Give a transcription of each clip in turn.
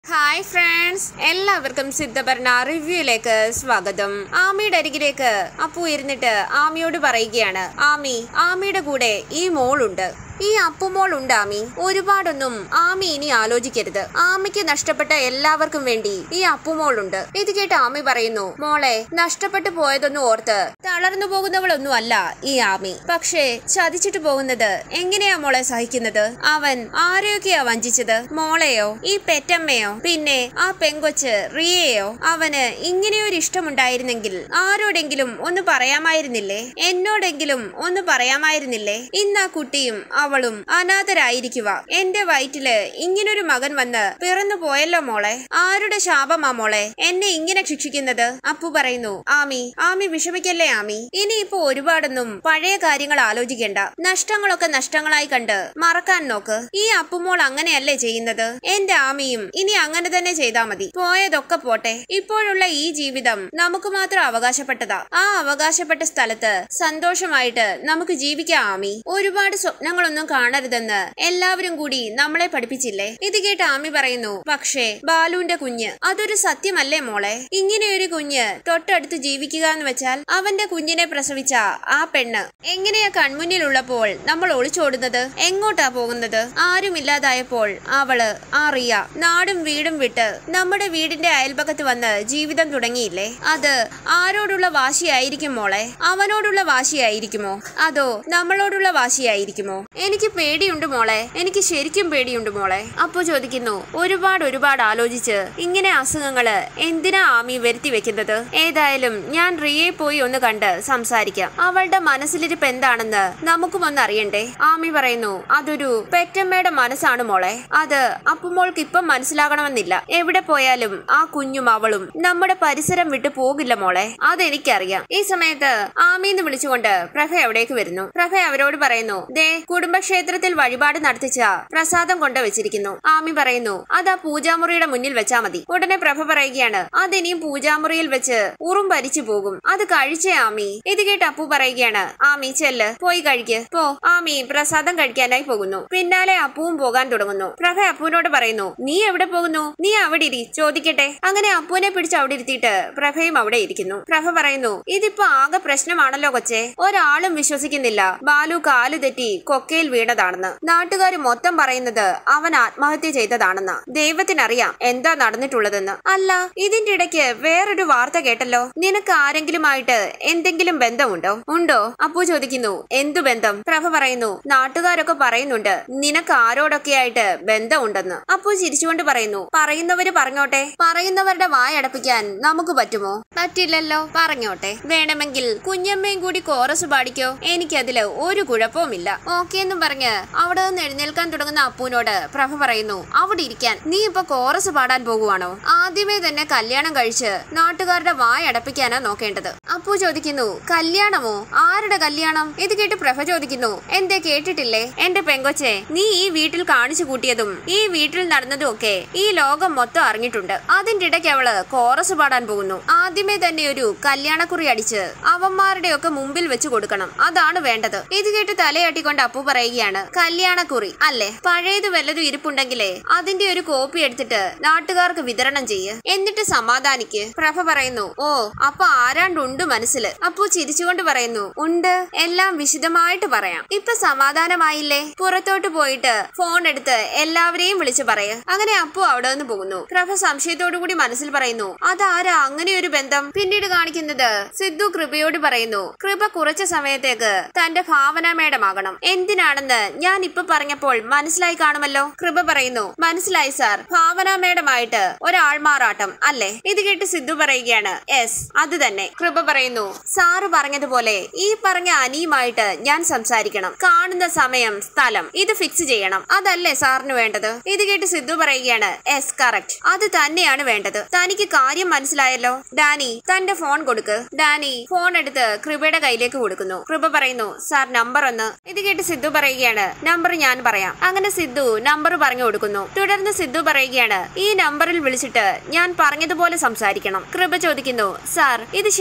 hi friends എല്ലാവർക്കും സിദ്ധഭരണ റിവ്യൂയിലേക്ക് സ്വാഗതം ആമിയുടെ അരികിലേക്ക് അപ്പു ഇരുന്നിട്ട് ആമിയോട് പറയുകയാണ് ആമി ആമിയുടെ കൂടെ ഈ മോളുണ്ട് ഈ അപ്പുമോൾ ഉണ്ട് ആമി ഒരുപാടൊന്നും ആമി ഇനി ആലോചിക്കരുത് ആമിക്ക് നഷ്ടപ്പെട്ട എല്ലാവർക്കും വേണ്ടി ഈ അപ്പുമോളുണ്ട് ഇത് കേട്ട് ആമി പറയുന്നു മോളെ നഷ്ടപ്പെട്ടു പോയതൊന്നും ഓർത്ത് തളർന്നു പോകുന്നവളൊന്നും അല്ല ഈ ആമി പക്ഷേ ചതിച്ചിട്ട് പോകുന്നത് എങ്ങനെയാ മോളെ സഹിക്കുന്നത് അവൻ ആരെയൊക്കെയാ വഞ്ചിച്ചത് മോളെയോ ഈ പെറ്റമ്മയോ പിന്നെ ആ പെങ്കൊച്ച് റിയയോ അവന് ഇങ്ങനെയൊരു ഇഷ്ടമുണ്ടായിരുന്നെങ്കിൽ ആരോടെങ്കിലും ഒന്ന് പറയാമായിരുന്നില്ലേ എന്നോടെങ്കിലും ഒന്ന് പറയാമായിരുന്നില്ലേ ഇന്ന് ആ കുട്ടിയും അവളും അനാഥരായിരിക്കുക എന്റെ വയറ്റില് ഇങ്ങനൊരു മകൻ വന്ന് പിറന്നു പോയല്ലോ മോളെ ആരുടെ ശാപമാ മോളെ എന്നെ ഇങ്ങനെ ശിക്ഷിക്കുന്നത് അപ്പു പറയുന്നു ആമി ആമി വിഷമിക്കല്ലേ ആമി ഇനിയിപ്പോ ഒരുപാടൊന്നും പഴയ കാര്യങ്ങൾ ആലോചിക്കേണ്ട നഷ്ടങ്ങളൊക്കെ നഷ്ടങ്ങളായി കണ്ട് മറക്കാൻ നോക്ക് ഈ അപ്പുമോൾ അങ്ങനെയല്ലേ ചെയ്യുന്നത് എന്റെ ആമിയും ഇനി അങ്ങനെ തന്നെ ചെയ്താ മതി പോയതൊക്കെ പോട്ടെ ഇപ്പോഴുള്ള ഈ ജീവിതം നമുക്ക് മാത്രം അവകാശപ്പെട്ടതാ ആ അവകാശപ്പെട്ട സ്ഥലത്ത് സന്തോഷമായിട്ട് നമുക്ക് ജീവിക്കാം ആമി ഒരുപാട് സ്വപ്നങ്ങളൊന്നും കാണരുതെന്ന് എല്ലാവരും കൂടി നമ്മളെ പഠിപ്പിച്ചില്ലേ ഇത് കേട്ട് ആമി പറയുന്നു പക്ഷേ ബാലുവിന്റെ കുഞ്ഞ് അതൊരു സത്യമല്ലേ മോളെ ഇങ്ങനെയൊരു കുഞ്ഞ് തൊട്ടടുത്ത് ജീവിക്കുക എന്ന് വെച്ചാൽ അവന്റെ കുഞ്ഞിനെ പ്രസവിച്ച ആ പെണ്ണ് എങ്ങനെയാ കൺമുന്നിലുള്ളപ്പോൾ നമ്മൾ ഒളിച്ചോടുന്നത് എങ്ങോട്ടാ പോകുന്നത് ആരുമില്ലാതായപ്പോൾ അവള് ആ റിയ നാടും വീടും വിട്ട് നമ്മുടെ വീടിന്റെ അയൽപക്കത്ത് വന്ന് ജീവിതം തുടങ്ങിയില്ലേ അത് ആരോടുള്ള വാശിയായിരിക്കും മോളെ അവനോടുള്ള വാശിയായിരിക്കുമോ അതോ നമ്മളോടുള്ള വാശിയായിരിക്കുമോ എനിക്ക് പേടിയുണ്ട് മോളെ എനിക്ക് ശരിക്കും പേടിയുണ്ട് മോളെ അപ്പോ ചോദിക്കുന്നു ഒരുപാട് ഒരുപാട് ആലോചിച്ച് ഇങ്ങനെ അസുഖങ്ങള് എന്തിനാ ആമി വരുത്തി വെക്കുന്നത് ഏതായാലും ഞാൻ റിയയെ പോയി ഒന്ന് കണ്ട് സംസാരിക്കാം അവളുടെ മനസ്സിലിരിപ്പ് എന്താണെന്ന് നമുക്കും ഒന്ന് അറിയണ്ടേ ആമി പറയുന്നു അതൊരു പെറ്റമ്മയുടെ മനസ്സാണ് മോളെ അത് അപ്പുമോൾക്ക് ഇപ്പം മനസ്സിലാകണമെന്നില്ല എവിടെ പോയാലും ആ കുഞ്ഞും അവളും നമ്മുടെ പരിസരം വിട്ടു പോകില്ല മോളെ അതെനിക്കറിയാം ഈ സമയത്ത് ആമീന്ന് വിളിച്ചുകൊണ്ട് പ്രഭ എവിടേക്ക് വരുന്നു പ്രഭ അവരോട് പറയുന്നു ദേ കുടുംബക്ഷേത്രത്തിൽ വഴിപാട് നടത്തിച്ച പ്രസാദം കൊണ്ട് വെച്ചിരിക്കുന്നു ആമി പറയുന്നു അത് ആ പൂജാമുറിയുടെ മുന്നിൽ വെച്ചാ മതി ഉടനെ പ്രഭ പറയുകയാണ് അതിനിയും പൂജാമുറിയിൽ വെച്ച് ഉറും ഭരിച്ചു പോകും അത് കഴിച്ചേ ആമി ഇത് കേട്ട് അപ്പു പറയുകയാണ് ആമി ചെല്ല് പോയി കഴിക്ക് പോ ആമി പ്രസാദം കഴിക്കാനായി പോകുന്നു പിന്നാലെ അപ്പുവും പോകാൻ തുടങ്ങുന്നു പ്രഭ അപ്പുവിനോട് പറയുന്നു നീ എവിടെ പോകുന്നു നീ അവിടെ ഇരി ചോദിക്കട്ടെ അങ്ങനെ അപ്പുവിനെ പിടിച്ച് അവിടെ ഇരുത്തിയിട്ട് പ്രഭയും അവിടെ ഇരിക്കുന്നു പ്രഭ പറയുന്നു ഇതിപ്പോ ആകെ പ്രശ്നമാണല്ലോ കൊച്ചെ ഒരാളും വിശ്വസിക്കുന്നില്ല ബാലു കാലു തെറ്റി കൊക്കയിൽ വീണതാണെന്ന് നാട്ടുകാർ മൊത്തം പറയുന്നത് അവൻ ആത്മഹത്യ ചെയ്തതാണെന്ന് ദൈവത്തിനറിയാം എന്താ നടന്നിട്ടുള്ളതെന്ന് അല്ല ഇതിന്റെ ഇടയ്ക്ക് വേറൊരു വാർത്ത കേട്ടല്ലോ നിനക്ക് ആരെങ്കിലുമായിട്ട് എന്തെങ്കിലും ബന്ധമുണ്ടോ ഉണ്ടോ അപ്പു ചോദിക്കുന്നു എന്തു ബന്ധം പ്രഭ പറയുന്നു നാട്ടുകാരൊക്കെ പറയുന്നുണ്ട് നിനക്ക് ആരോടൊക്കെയായിട്ട് ബന്ധമുണ്ടെന്ന് അപ്പു ചിരിച്ചുകൊണ്ട് പറയുന്നു പറയുന്നവര് പറഞ്ഞോട്ടെ പറയുന്നവരുടെ വായടപ്പിക്കാൻ നമുക്ക് പറ്റുമോ പറ്റില്ലല്ലോ പറഞ്ഞോട്ടെ വേണമെങ്കിൽ കുഞ്ഞമ്മയും കൂടി കോറസ് പാടിക്കോ എനിക്കതില് ഒരു കുഴപ്പവുമില്ല ഓക്കെ എന്നും പറഞ്ഞ് അവിടെ നിന്ന് എഴുന്നേൽക്കാൻ തുടങ്ങുന്ന അപ്പുവിനോട് പ്രഭ പറയുന്നു അവിടെ ഇരിക്കാൻ നീ ഇപ്പൊ കോറസ് പാടാൻ പോകുവാണോ ആദ്യമേ തന്നെ കല്യാണം കഴിച്ച് നാട്ടുകാരുടെ വായടപ്പിക്കാനാ നോക്കേണ്ടത് അപ്പു ചോദിക്കുന്നു കല്യാണമോ ആരുടെ കല്യാണം ഇത് കേട്ട് പ്രഭ ചോദിക്കുന്നു എന്തേ കേട്ടിട്ടില്ലേ എന്റെ പെങ്കൊച്ചെ നീ ഈ വീട്ടിൽ കാണിച്ചു കൂട്ടിയതും ഈ വീട്ടിൽ നടന്നതും ഒക്കെ ഈ ലോകം മൊത്തം അറിഞ്ഞിട്ടുണ്ട് അതിന്റെ ഇടയ്ക്ക് അവള് കോറസ് പാടാൻ പോകുന്നു ആദ്യമേ തന്നെ ഒരു കല്യാണക്കുറി അടിച്ച് അവന്മാരുടെ ഒക്കെ മുമ്പിൽ വെച്ച് കൊടുക്കണം അതാണ് വേണ്ടത് ഇത് കേട്ട് തലയാട്ടിക്കൊണ്ട് അപ്പു പറയുകയാണ് കല്യാണക്കുറി അല്ലേ പഴയത് വല്ലതും ഇരിപ്പുണ്ടെങ്കിലേ അതിന്റെ ഒരു കോപ്പി എടുത്തിട്ട് നാട്ടുകാർക്ക് വിതരണം ചെയ്യ് എന്നിട്ട് സമാധാനിക്ക് പ്രഭ പറയുന്നു ഓ അപ്പൊ ആരാണ്ടുണ്ട് മനസ്സില് അപ്പു ചിരിച്ചുകൊണ്ട് പറയുന്നു ഉണ്ട് എല്ലാം വിശദമായിട്ട് പറയാം ഇപ്പൊ സമാധാനമായില്ലേ പുറത്തോട്ട് പോയിട്ട് ഫോൺ എടുത്ത് എല്ലാവരെയും വിളിച്ചു പറയ അങ്ങനെ അപ്പു അവിടെ നിന്ന് പോകുന്നു പ്രഭ സംശയത്തോടു കൂടി മനസ്സിൽ പറയുന്നു അതാരാ അങ്ങനെ ഒരു ബന്ധം പിന്നീട് കാണിക്കുന്നത് സിദ്ധു കൃപയോട് പറയുന്നു കൃപ കുറച്ച സമയത്തേക്ക് തന്റെ ഭാവന മേടമാകണം എന്തിനാണെന്ന് ഞാൻ ഇപ്പൊ പറഞ്ഞപ്പോൾ മനസ്സിലായി കാണുമല്ലോ കൃപ പറയുന്നു മനസ്സിലായി സാർ ഭാവന മേടമായിട്ട് ഒരാൾമാറാട്ടം അല്ലേ ഇത് കേട്ട് സിദ്ധു പറയുകയാണ് യെസ് അത് തന്നെ കൃപ പറയുന്നു സാറ് പറഞ്ഞതുപോലെ ഈ പറഞ്ഞ അനിയുമായിട്ട് ഞാൻ സംസാരിക്കണം കാണുന്ന സമയം സ്ഥലം ഇത് ഫിക്സ് ചെയ്യണം അതല്ലേ സാറിന് വേണ്ടത് ഇത് കേട്ട് സിദ്ധു പറയുകയാണ് യെസ് കറക്റ്റ് അത് തന്നെയാണ് വേണ്ടത് തനിക്ക് കാര്യം മനസ്സിലായല്ലോ ഡാനി തന്റെ ഫോൺ കൊടുക്ക് ഡാനി ഫോൺ എടുത്ത് കൃപയുടെ കയ്യിലേക്ക് കൊടുക്കുന്നു കൃപ പറയുന്നു സാർ നമ്പർ ഒന്ന് ഇത് കേട്ട് സിദ്ധു പറയുകയാണ് നമ്പർ ഞാൻ പറയാം അങ്ങനെ സിദ്ധു നമ്പർ പറഞ്ഞു കൊടുക്കുന്നു തുടർന്ന് സിദ്ധു പറയുകയാണ് ഈ നമ്പറിൽ വിളിച്ചിട്ട് ഞാൻ പറഞ്ഞതുപോലെ സംസാരിക്കണം കൃപ ചോദിക്കുന്നു സാർ ഇത് ശരിക്കുമുള്ള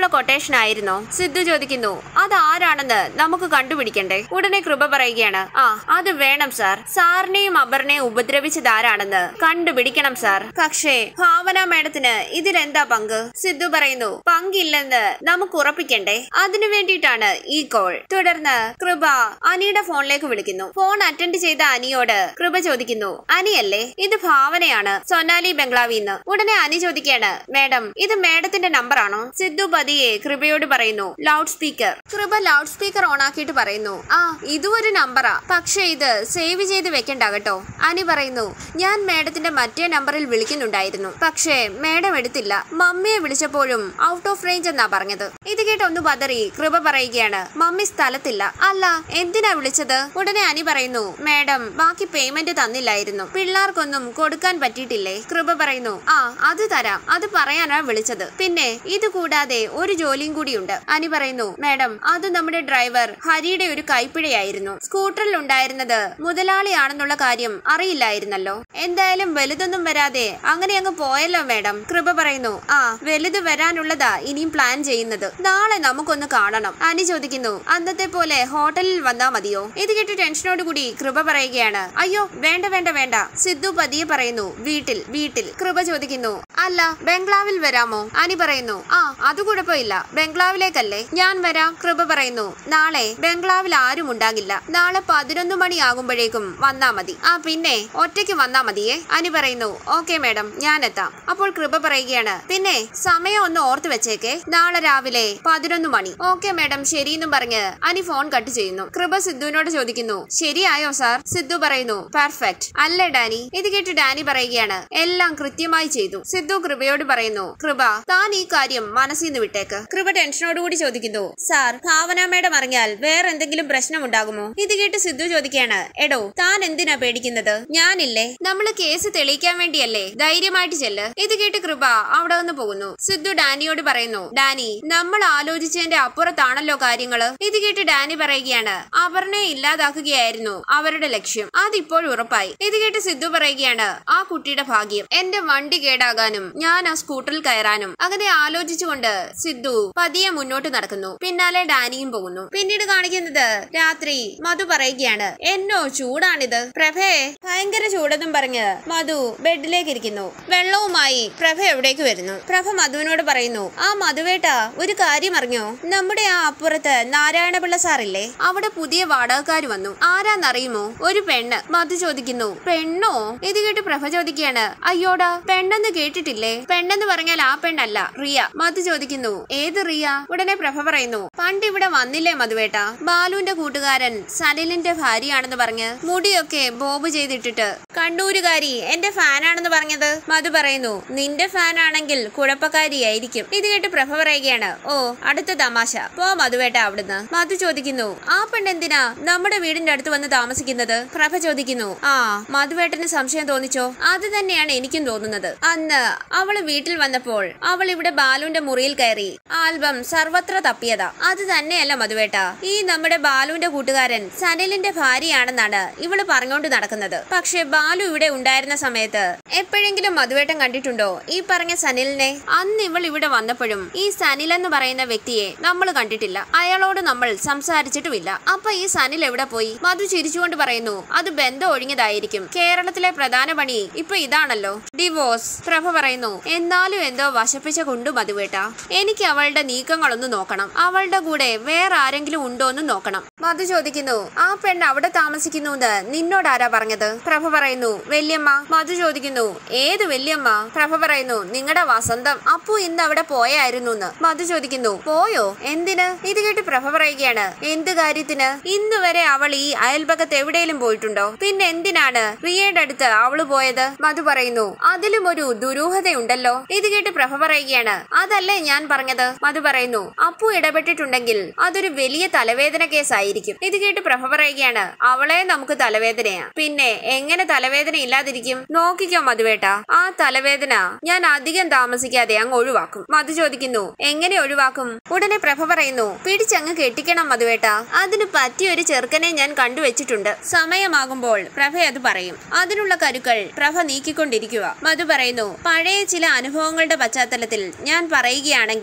അതിനുള്ള കൊട്ടേഷൻ ആയിരുന്നോ സിദ്ധു ചോദിക്കുന്നു അത് ആരാണെന്ന് നമുക്ക് കണ്ടുപിടിക്കണ്ടേ ഉടനെ കൃപ പറയുകയാണ് ആ അത് വേണം സാർ സാറിനെയും അപർണയും ഉപദ്രവിച്ചത് ആരാണെന്ന് കണ്ടുപിടിക്കണം സാർ പക്ഷേ ഭാവന മേഡത്തിന് ഇതിലെന്താ പങ്ക് സിദ്ധു പറയുന്നു പങ്കില്ലെന്ന് നമുക്ക് ഉറപ്പിക്കണ്ടേ അതിനു വേണ്ടിയിട്ടാണ് ഈ കോൾ തുടർന്ന് കൃപ അനിയുടെ ഫോണിലേക്ക് വിളിക്കുന്നു ഫോൺ അറ്റൻഡ് ചെയ്ത അനിയോട് കൃപ ചോദിക്കുന്നു അനിയല്ലേ ഇത് ഭാവനയാണ് സൊനാലി ബംഗ്ലാവിന്ന് ഉടനെ അനി ചോദിക്കാണ് മേഡം ഇത് മേഡത്തിന്റെ നമ്പർ ആണോ സിദ്ധു പതിയെ കൃപയോട് പറയുന്നു loud speaker Kripa loud speaker on ആക്കിയിട്ട് പറയുന്നു ആ ഇതും ഒരു നമ്പറാ പക്ഷേ ഇത് സേവ് ചെയ്ത് വെക്കണ്ട കേട്ടോ അനി പറയുന്നു ഞാൻ മേഡത്തിന്റെ മറ്റേ നമ്പറിൽ വിളിക്കുന്നുണ്ടായിരുന്നു പക്ഷേ മേഡം എടുത്തില്ല മമ്മിയെ വിളിച്ചപ്പോഴും ഔട്ട് ഓഫ് റേഞ്ച് എന്നാ പറഞ്ഞത് ഇത് കേട്ട് ഒന്ന് പതറി കൃപ പറയുകയാണ് മമ്മി സ്ഥലത്തില്ല അല്ല എന്തിനാ വിളിച്ചത് ഉടനെ അനി പറയുന്നു മേഡം ബാക്കി പേയ്മെന്റ് തന്നില്ലായിരുന്നു പിള്ളേർക്കൊന്നും കൊടുക്കാൻ പറ്റിയിട്ടില്ലേ കൃപ പറയുന്നു ആ അത് തരാം അത് പറയാനാ വിളിച്ചത് പിന്നെ ഇത് കൂടാതെ ഒരു ജോലിയും കൂടിയുണ്ട് അനി പറയുന്നു മേഡം അത് നമ്മുടെ ഡ്രൈവർ ഹരിയുടെ ഒരു കൈപ്പിഴയായിരുന്നു സ്കൂട്ടറിൽ ഉണ്ടായിരുന്നത് മുതലാളിയാണെന്നുള്ള കാര്യം അറിയില്ലായിരുന്നല്ലോ എന്തായാലും വലുതൊന്നും വരാതെ അങ്ങനെ അങ്ങ് പോയല്ലോ മേഡം കൃപ പറയുന്നു ആ വലുത് വരാനുള്ളതാ ഇനിയും പ്ലാൻ ചെയ്യുന്നത് നാളെ നമുക്കൊന്ന് കാണണം അനി ചോദിക്കുന്നു അന്നത്തെ പോലെ ഹോട്ടലിൽ വന്നാ മതിയോ ഇത് കേട്ട് ടെൻഷനോട് കൂടി കൃപ പറയുകയാണ് അയ്യോ വേണ്ട വേണ്ട വേണ്ട സിദ്ധു പതിയെ പറയുന്നു വീട്ടിൽ വീട്ടിൽ കൃപ ചോദിക്കുന്നു അല്ല ബംഗ്ലാവിൽ വരാമോ അനി പറയുന്നു ആ അത് കുഴപ്പമില്ല ബംഗ്ലാവിലേക്കല്ലേ ഞാൻ വരാം കൃപ പറയുന്നു നാളെ ബംഗ്ലാവിൽ ആരും ഉണ്ടാകില്ല നാളെ പതിനൊന്ന് മണിയാകുമ്പോഴേക്കും വന്നാ മതി ആ പിന്നെ ഒറ്റയ്ക്ക് വന്നാ മതിയേ അനി പറയുന്നു ഓക്കെ മേഡം ഞാൻ എത്താം അപ്പോൾ കൃപ പറയുകയാണ് പിന്നെ സമയം ഒന്ന് ഓർത്ത് വെച്ചേക്കെ നാളെ രാവിലെ പതിനൊന്ന് മണി ഓക്കെ മേഡം ശരിയെന്നും പറഞ്ഞ് അനി ഫോൺ കട്ട് ചെയ്യുന്നു കൃപ സിദ്ധുവിനോട് ചോദിക്കുന്നു ശരിയായോ സാർ സിദ്ധു പറയുന്നു പെർഫെക്റ്റ് അല്ലേ ഡാനി ഇത് കേട്ട് ഡാനി പറയുകയാണ് എല്ലാം കൃത്യമായി ചെയ്തു സിദ്ധു കൃപയോട് പറയുന്നു കൃപ താൻ ഈ കാര്യം മനസ്സിൽ നിന്ന് വിട്ടേക്ക് കൃപ ടെൻഷനോടുകൂടി ചോദിക്കുന്നു സാർ ഭാവന മേഡം അറിഞ്ഞാൽ വേറെ എന്തെങ്കിലും പ്രശ്നം ഉണ്ടാകുമോ ഇത് കേട്ട് സിദ്ധു ചോദിക്കുകയാണ് എടോ താൻ എന്തിനാ പേടിക്കുന്നത് ഞാനില്ലേ നമ്മള് കേസ് തെളിയിക്കാൻ വേണ്ടിയല്ലേ ധൈര്യമായിട്ട് ചെല്ല് ഇത് കേട്ട് കൃപ അവിടെ നിന്ന് പോകുന്നു സിദ്ധു ഡാനിയോട് പറയുന്നു ഡാനി നമ്മൾ ആലോചിച്ചതിന്റെ അപ്പുറത്താണല്ലോ കാര്യങ്ങള് ഇത് കേട്ട് ഡാനി പറയുകയാണ് അപർണയെ ഇല്ലാതാക്കുകയായിരുന്നു അവരുടെ ലക്ഷ്യം അതിപ്പോഴും ഉറപ്പായി ഇത് കേട്ട് സിദ്ധു പറയുകയാണ് ആ കുട്ടിയുടെ ഭാഗ്യം എന്റെ വണ്ടി കേടാകാനും ഞാൻ ആ സ്കൂട്ടറിൽ കയറാനും അങ്ങനെ ആലോചിച്ചുകൊണ്ട് സിദ്ധു പതിയെ മുന്നോട്ട് നടക്കുന്നു പിന്നാലെ ഡാനിയും പോകുന്നു പിന്നീട് കാണിക്കുന്നത് രാത്രി മധു പറയുകയാണ് എന്നോ ചൂടാണിത് പ്രഭയെ ഭയങ്കര ചൂടെന്നും പറഞ്ഞ് മധു ബെഡിലേക്ക് ഇരിക്കുന്നു വെള്ളവുമായി പ്രഭ എവിടേക്ക് വരുന്നു പ്രഭ മധുവിനോട് പറയുന്നു ആ മധുവേട്ട ഒരു കാര്യം അറിഞ്ഞോ നമ്മുടെ ആ അപ്പുറത്ത് നാരായണപിള്ള സാറില്ലേ അവിടെ പുതിയ വാടകക്കാർ വന്നു ആരാന്നറിയുമോ ഒരു പെണ്ണ് മധു ചോദിക്കുന്നു പെണ്ണോ ഇത് കേട്ട് പ്രഭ ചോദിക്കുകയാണ് അയ്യോടാ പെണ്ണെന്ന് കേട്ടിട്ടില്ലേ പെണ്ണെന്ന് പറഞ്ഞാൽ ആ പെണ്ണല്ല റിയ മധു ചോദിക്കുന്നു ഏത് റിയ ഉടനെ പ്രഭ പറയുന്നു പണ്ട് ഇവിടെ വന്നില്ലേ മധുവേട്ട ബാലുവിന്റെ കൂട്ടുകാരൻ സനിലിന്റെ ഭാര്യയാണെന്ന് പറഞ്ഞ് മുടിയൊക്കെ ബോബ് ചെയ്തിട്ടിട്ട് കണ്ണൂരുകാരി എന്റെ ഫാനാണെന്ന് പറഞ്ഞത് മധു പറയുന്നു നിന്റെ ഫാനാണെങ്കിൽ കുഴപ്പക്കാരിയായിരിക്കും ഇത് കേട്ട് പ്രഭ പറയുകയാണ് ഓ അടുത്ത തമാശ പോ മധുവേട്ട അവിടുന്ന് മധു ചോദിക്കുന്നു ആ പെണ്ണെന്തിനാ നമ്മുടെ വീടിന്റെ അടുത്ത് വന്ന് താമസിക്കുന്നത് പ്രഭ ചോദിക്കുന്നു ആ മധുവേട്ടന് സംശയം തോന്നിച്ചോ അത് തന്നെയാണ് എനിക്കും തോന്നുന്നത് അന്ന് അവള് വീട്ടിൽ വന്നപ്പോൾ അവൾ ഇവിടെ ബാലുവിന്റെ മുറിയിൽ കയറി ആൽബം സർവത്ര തപ്പിയതാ അത് തന്നെയല്ല മധുവേട്ട ഈ നമ്മുടെ ബാലുവിന്റെ കൂട്ടുകാരൻ സനിലിന്റെ ഭാര്യയാണെന്നാണ് ഇവള് പറഞ്ഞുകൊണ്ട് നടക്കുന്നത് പക്ഷെ ബാലു ഇവിടെ ഉണ്ടായിരുന്ന സമയത്ത് എപ്പോഴെങ്കിലും മധുവേട്ടൻ കണ്ടിട്ടുണ്ടോ ഈ പറഞ്ഞ സനിലിനെ അന്ന് ഇവൾ ഇവിടെ വന്നപ്പോഴും ഈ സനിൽ എന്ന് പറയുന്ന വ്യക്തിയെ നമ്മൾ കണ്ടിട്ടില്ല അയാളോട് നമ്മൾ സംസാരിച്ചിട്ടുമില്ല അപ്പൊ ഈ സനിൽ എവിടെ പോയി മധു ചിരിച്ചുകൊണ്ട് പറയുന്നു അത് ബന്ധം ഒഴിഞ്ഞതായിരിക്കും കേരളത്തിലെ പ്രധാന പണി ഇപ്പൊ ഇതാണല്ലോ ഡിവോഴ്സ് പ്രഭ പറയുന്നു എന്നാലും എന്തോ വശപ്പിച്ച കൊണ്ടു മധുവേട്ട എനിക്ക് അവളുടെ നീക്കങ്ങളൊന്ന് നോക്കണം അവളുടെ കൂടെ വേറെ ആരെങ്കിലും ഉണ്ടോ എന്ന് നോക്കണം മധു ചോദിക്കുന്നു ആ പെണ്ണ് അവിടെ താമസിക്കുന്നു എന്ന് നിന്നോട് ആരാ പറഞ്ഞത് പ്രഭ പറയുന്നു വല്യമ്മ മധു ചോദിക്കുന്നു ഏത് വല്യമ്മ പ്രഭ പറയുന്നു നിങ്ങളുടെ വസന്തം അപ്പു ഇന്ന് അവിടെ പോയായിരുന്നു എന്ന് മധു ചോദിക്കുന്നു പോയോ എന്തിന് ഇത് കേട്ട് പ്രഭ പറയുകയാണ് എന്ത് കാര്യത്തിന് ഇന്ന് വരെ അവൾ ഈ അയൽപക്കത്ത് എവിടെയും പോയിട്ടുണ്ടോ പിന്നെ എന്തിനാണ് റിയയുടെ അടുത്ത് അവള് പോയത് മധു പറയുന്നു അതിലും ഒരു ദുരൂഹതയുണ്ടല്ലോ ഇത് കേട്ട് പ്രഭ പറയുകയാണ് അതല്ലേ ഞാൻ പറഞ്ഞത് മധു പറയുന്നു അപ്പു ഇടപെട്ടിട്ടുണ്ടെങ്കിൽ അതൊരു വലിയ തലവേദന കേസായിരിക്കും ഇത് കേട്ട് പ്രഭ പറയുകയാണ് അവളെ നമുക്ക് തലവേദനയാ പിന്നെ എങ്ങനെ തലവേദന ഇല്ലാതിരിക്കും നോക്കിക്കോ മധുവേട്ട ആ തലവേദന ഞാൻ അധികം താമസിക്കാതെ അങ്ങ് ഒഴിവാക്കും മധു ചോദിക്കുന്നു എങ്ങനെ ഒഴിവാക്കും ഉടനെ പ്രഭ പറയുന്നു പിടിച്ചങ്ങ് കെട്ടിക്കണം മധുവേട്ട അതിന് പറ്റിയ ഒരു ചെറുക്കനെ ഞാൻ കണ്ടുവച്ചിട്ടുണ്ട് സമയമാകുമ്പോൾ പ്രഭ അത് പറയും അതിനുള്ള കരുക്കൾ പ്രഭ നീക്കിക്കൊണ്ടിരിക്കുക മധു പറയുന്നു പഴയ ചില അനുഭവങ്ങളുടെ പശ്ചാത്തലത്തിൽ ഞാൻ പറയുകയാണെങ്കിൽ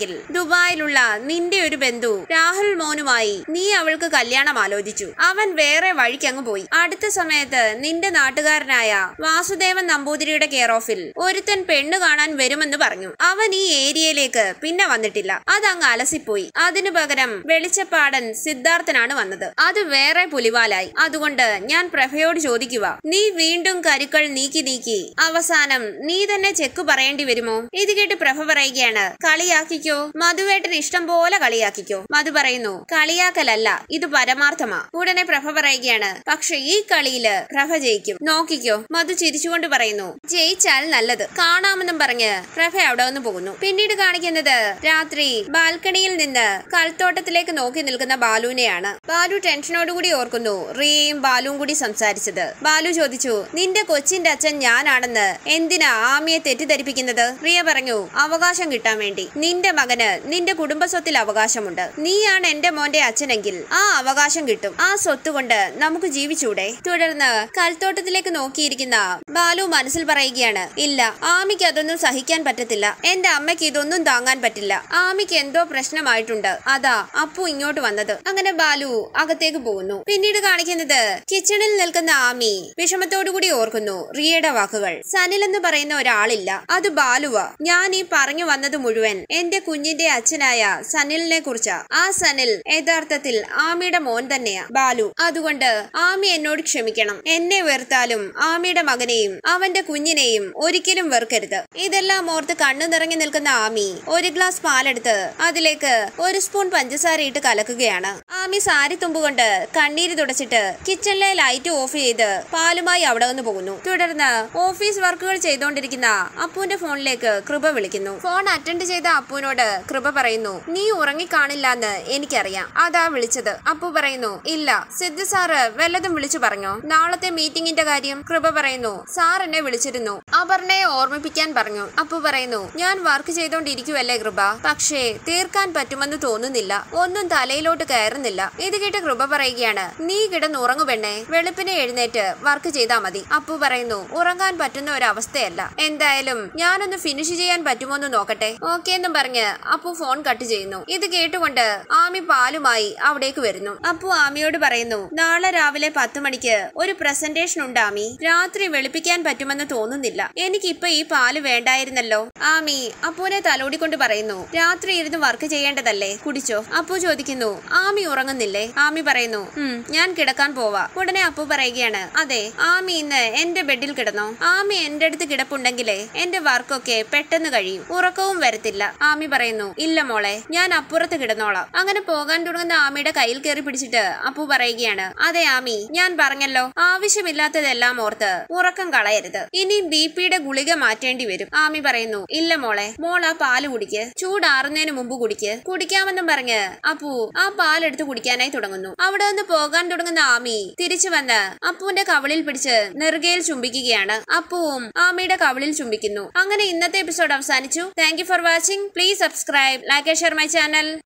അങ്ങനെയാണെങ്കിൽ ദുബായിലുള്ള നിന്റെ ഒരു ബന്ധു രാഹുൽ മോനുമായി നീ അവൾക്ക് കല്യാണം ആലോചിച്ചു അവൻ വേറെ വഴിക്ക് അങ്ങ് പോയി അടുത്ത സമയത്ത് നിന്റെ നാട്ടുകാരനായ വാസുദേവൻ നമ്പൂതിരിയുടെ കെയർ ഓഫിൽ ഒരുത്തൻ പെണ്ണ് കാണാൻ വരുമെന്ന് പറഞ്ഞു അവൻ ഈ ഏരിയയിലേക്ക് പിന്നെ വന്നിട്ടില്ല അതങ്ങ് അലസിപ്പോയി അതിനു പകരം വെളിച്ചപ്പാടൻ സിദ്ധാർത്ഥനാണ് വന്നത് അത് വേറെ പുലിവാലായി അതുകൊണ്ട് ഞാൻ പ്രഭയോട് ചോദിക്കുക നീ വീണ്ടും കരുക്കൾ നീക്കി നീക്കി അവസാനം നീ തന്നെ ചെക്ക് പറയേണ്ടി വരുമോ ഇത് കേട്ട് പ്രഭ പറയുകയാണ് കളിയാക്കിക്കോ മധുവേട്ടൻ ഇഷ്ടം പോലെ കളിയാക്കിക്കോ മധു പറയുന്നു കളിയാക്കലല്ല ഇത് പരമാർത്ഥമാ ഉടനെ പ്രഭ പറയുകയാണ് പക്ഷെ ഈ കളിയില് പ്രഭ ജയിക്കും നോക്കിക്കോ മധു ചിരിച്ചുകൊണ്ട് പറയുന്നു ജയിച്ചാൽ നല്ലത് കാണാമെന്നും പറഞ്ഞ് പ്രഭ അവിടെ നിന്ന് പോകുന്നു പിന്നീട് കാണിക്കുന്നത് രാത്രി ബാൽക്കണിയിൽ നിന്ന് കൽത്തോട്ടത്തിലേക്ക് നോക്കി നിൽക്കുന്ന ബാലുവിനെയാണ് ബാലു ടെൻഷനോടുകൂടി ഓർക്കുന്നു റിയയും ബാലുവും കൂടി സംസാരിച്ചത് ബാലു ചോദിച്ചു നിന്റെ കൊച്ചിന്റെ അച്ഛൻ ഞാനാണെന്ന് എന്തിനാ ആമിയെ തെറ്റിദ്ധരിപ്പിക്കുന്നത് റിയ പറഞ്ഞു അവകാശം കിട്ടാൻ വേണ്ടി നിന്റെ മകന് നിന്റെ കുടുംബ സ്വത്തിൽ അവകാശമുണ്ട് നീയാണ് എന്റെ മോന്റെ അച്ഛനെങ്കിൽ ആ അവകാശം കിട്ടും ആ സ്വത്ത് കൊണ്ട് നമുക്ക് ജീവിച്ചൂടെ തുടർന്ന് കൽത്തോട്ടത്തിലേക്ക് നോക്കിയിരിക്കുന്ന ബാലു മനസ്സിൽ പറയുകയാണ് ഇല്ല ആമിക്ക് അതൊന്നും സഹിക്കാൻ പറ്റത്തില്ല എന്റെ അമ്മയ്ക്ക് ഇതൊന്നും താങ്ങാൻ പറ്റില്ല ആമിക്ക് എന്തോ പ്രശ്നമായിട്ടുണ്ട് അതാ അപ്പു ഇങ്ങോട്ട് വന്നത് അങ്ങനെ ബാലു അകത്തേക്ക് പോകുന്നു പിന്നീട് കാണിക്കുന്നത് കിച്ചണിൽ നിൽക്കുന്ന ആമി വിഷമത്തോടുകൂടി ഓർക്കുന്നു റിയയുടെ വാക്കുകൾ സനിൽ എന്ന് പറയുന്ന ഒരാളില്ല അത് ബാലുവാ ഞാൻ ഈ പറഞ്ഞു വന്നത് മുഴുവൻ എന്റെ കുഞ്ഞിന്റെ അച്ഛനായ സനിലിനെ കുറിച്ചാ ആ സനിൽ യഥാർത്ഥത്തിൽ ആമിയുടെ മോൻ തന്നെയാ ബാലു അതുകൊണ്ട് ആമി എന്നോട് ക്ഷമിക്കണം എന്നെ വെറുത്താലും ആമിയുടെ മകനെയും അവന്റെ കുഞ്ഞിനെയും ഒരിക്കലും വെറുക്കരുത് ഇതെല്ലാം ഓർത്ത് കണ്ണു നിറങ്ങി നിൽക്കുന്ന ആമി ഒരു ഗ്ലാസ് പാലെടുത്ത് അതിലേക്ക് ഒരു സ്പൂൺ പഞ്ചസാര ഇട്ട് കലക്കുകയാണ് ആമി സാരി തുമ്പുകൊണ്ട് കണ്ണീര് തുടച്ചിട്ട് കിച്ചണിലെ ലൈറ്റ് ഓഫ് ചെയ്ത് പാലുമായി അവിടെ നിന്ന് പോകുന്നു തുടർന്ന് ഓഫീസ് വർക്കുകൾ ചെയ്തുകൊണ്ടിരിക്കുന്ന അപ്പുവിന്റെ ഫോണിലേക്ക് കൃപ വിളിക്കുന്നു ഫോൺ അറ്റൻഡ് ചെയ്ത അപ്പുവിനോട് കൃപ പറയുന്നു നീ ഉറങ്ങിക്കാണില്ലെന്ന് എനിക്കറിയാം അതാ വിളിച്ചത് അപ്പു പറയുന്നു ഇല്ല സിദ്ധു സാറ് വല്ലതും വിളിച്ചു പറഞ്ഞോ നാളത്തെ മീറ്റിംഗിന്റെ കാര്യം കൃപ പറയുന്നു സാർ എന്നെ വിളിച്ചിരുന്നു അപർണയെ ഓർമ്മിപ്പിക്കാൻ പറഞ്ഞു അപ്പു പറയുന്നു ഞാൻ വർക്ക് ചെയ്തോണ്ടിരിക്കുവല്ലേ കൃപ പക്ഷേ തീർക്കാൻ പറ്റുമെന്ന് തോന്നുന്നില്ല ഒന്നും തലയിലോട്ട് കയറുന്നില്ല ഇത് കേട്ട് കൃപ പറയുകയാണ് നീ കിടന്നുറങ്ങു പെണ്ണേ വെളുപ്പിനെ എഴുന്നേറ്റ് വർക്ക് ചെയ്താ മതി അപ്പു പറയുന്നു ഉറങ്ങാൻ പറ്റുന്ന ഒരു അവസ്ഥയല്ല എന്തായാലും ഞാനൊന്ന് ഫിനിഷ് ചെയ്യാൻ പറ്റുമോ എന്ന് നോക്കട്ടെ ഓക്കെ എന്നും പറഞ്ഞ് അപ്പു ഫോൺ കട്ട് ചെയ്യുന്നു ഇത് കേട്ടുകൊണ്ട് ആമി പാലുമായി അവിടേക്ക് വരുന്നു അപ്പു ആമിയോട് പറയുന്നു നാളെ രാവിലെ പത്ത് മണിക്ക് ഒരു പ്രസന്റേഷൻ ഉണ്ട് ആമി രാത്രി വെളുപ്പിക്കാൻ പറ്റുമെന്ന് തോന്നുന്നില്ല എനിക്കിപ്പൊ ഈ പാല് വേണ്ടായിരുന്നല്ലോ ആമി അപ്പുവിനെ തലോടിക്കൊണ്ട് പറയുന്നു രാത്രി ഇരുന്ന് വർക്ക് ചെയ്യേണ്ടതല്ലേ കുടിച്ചോ അപ്പു ചോദിക്കുന്നു ആമി ഉറങ്ങുന്നില്ലേ ആമി പറയുന്നു ഉം ഞാൻ കിടക്കാൻ പോവാ ഉടനെ അപ്പു പറയുകയാണ് അതെ ആമി ഇന്ന് എന്റെ ബെഡിൽ കിടന്നോ ആമി എന്റെ അടുത്ത് കിടപ്പുണ്ടെങ്കിലേ എന്റെ വർക്കൊക്കെ പെട്ടെന്ന് കഴിയും ഉറക്കവും വരത്തില്ല ആമി പറയുന്നു ഇല്ല മോളെ ഞാൻ അപ്പുറത്ത് കിടന്നോളാം അങ്ങനെ പോകാൻ തുടങ്ങുന്ന ആമിയുടെ കയ്യിൽ കയറി പിടിച്ചിട്ട് അപ്പു പറയുകയാണ് അതെ ആമി ഞാൻ പറഞ്ഞല്ലോ ആവശ്യമില്ലാത്തതെല്ലാം ഓർത്ത് ഉറക്കം കളയരുത് ഇനി ബി പിയുടെ ഗുളിക മാറ്റേണ്ടി വരും ആമി പറയുന്നു ഇല്ല മോളെ മോൾ ആ പാല് കുടിക്ക് ചൂടാറുന്നതിന് മുമ്പ് കുടിക്ക് കുടിക്കാമെന്നും പറഞ്ഞ് അപ്പു ആ പാലെടുത്ത് കുടിക്കാനായി തുടങ്ങുന്നു അവിടെ നിന്ന് പോകാൻ തുടങ്ങുന്ന ആമി തിരിച്ചു വന്ന് അപ്പുവിന്റെ കവിളിൽ പിടിച്ച് നെറുകയിൽ ചുംബിക്കുകയാണ് അപ്പുവും ആമിയുടെ കവിളിൽ ചുംബിക്കുന്നു അങ്ങനെ ഇന്നത്തെ എപ്പിസോഡ് അവസാനിച്ചു thank you for watching please subscribe like share my channel